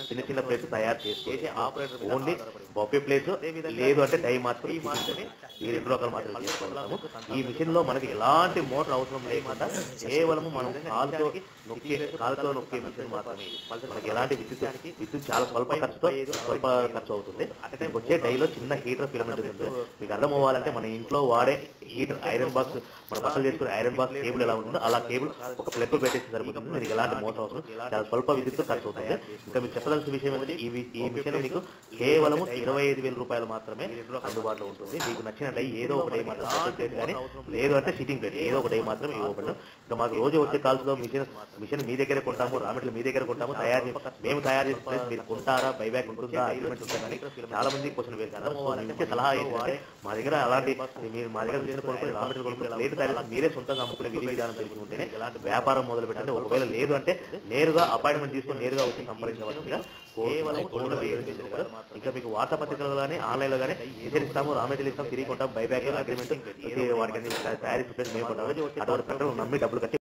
చిన్న చిన్న ప్లేస్ తయారు చేసి ఆపరేటర్ ఓన్లీ బొఫే ప్లేస్ లేదు అంటే డై మాత్రం ఈ మాత్రమే ఈ రెండు రకాలు మాత్రమే చేసుకుంటాము ఈ మిషన్ లో మనకి ఎలాంటి మోటార్ అవసరం లేకుండా కేవలం మనం కాలుతో నొక్కే కాలుతో నొక్కే మిషన్ మాత్రమే ఇది. మనకి ఎలాంటి విద్యుత్ విద్యుత్ చాలా స్వల్ప ఖర్చుతో స్వల్ప ఖర్చు అవుతుంది అంటే వచ్చే డైలో చిన్న హీటర్ ఫిలమెంట్ ఉంటుంది మీకు అర్థం అవ్వాలంటే మన ఇంట్లో వాడే హీటర్ ఐరన్ బాక్స్ మన బట్టలు చేసుకునే ఐరన్ బాక్స్ కేబుల్ ఎలా ఉంటుందో అలా కేబుల్ ఒక ప్లగ్ పెట్టేసి సరిపోతుంది మీకు ఎలాంటి మోసం అవసరం చాలా స్వల్ప విద్యుత్ ఖర్చు అవుతుంది ఇంకా మీకు చెప్పదలసిన విషయం ఏంటంటే ఈ వి- ఈ మిషన్ మీకు కేవలం ఇరవై ఐదు వేల రూపాయలు మాత్రమే అందుబాటులో ఉంటుంది మీకు నచ్చిన డై ఏదో ఒక డై మాత్రం separate ప్లేట్ కానీ లేదు అంటే సిట్టింగ్ ప్లేట్ ఏదో ఒక డై మాత్రం ఇవ్వబడదు ఇంకా మాకు రోజు వచ్చే కాల్స్ లో మిషన్ మిషన్ మీ దగ్గర కొంటాము రా మెటీరియల్ మీ దగ్గర కొంటాము తయారు చేసి మేము తయారు చేసిన ప్లేస్ మీరు కొంటారా బైబ్యాక్ ఉంటుందా అగ్రిమెంట్ ఉంటుందా అని చాలా మంది క్వశ్చన్ వేశారు సో నేను ఇచ్చే సలహా ఏంటంటే మా దగ్గర అలాంటి మీరు మా దగ్గర మిషన్ కొనుక్కొని రా మెటీరియల్ కొనుక్కొని ప్లేట్ తయారు చేసి మీరే సొంతంగా అమ్ముకునే విధి విధానం తెలిసి ఉంటేనే ఇలాంటి వ్యాపారం మొదలు పెట్టండి ఒకవేళ లేదు అంటే నేరుగా అపాయింట్మెంట్ తీసుకొని నేరుగా వచ్చి సంప్రదించవలసిందిగా కేవలం కోర్టులో వేయడం చేశారు కదా. ఇంకా మీకు వార్తాపత్రికలు కానీ ఆన్లైన్ లో కానీ మిషన్ ఇస్తాము రా మెటీరియల్ ఇస్తాం తిరిగి కొంటాం బైబ్యాక్ అగ్రిమెంట్ వాటికి అన్ని తయారీ ప్లేస్ మేము కొంటాము అటువంటి ప్రకారం నమ్మి డబ్బులు కట్టి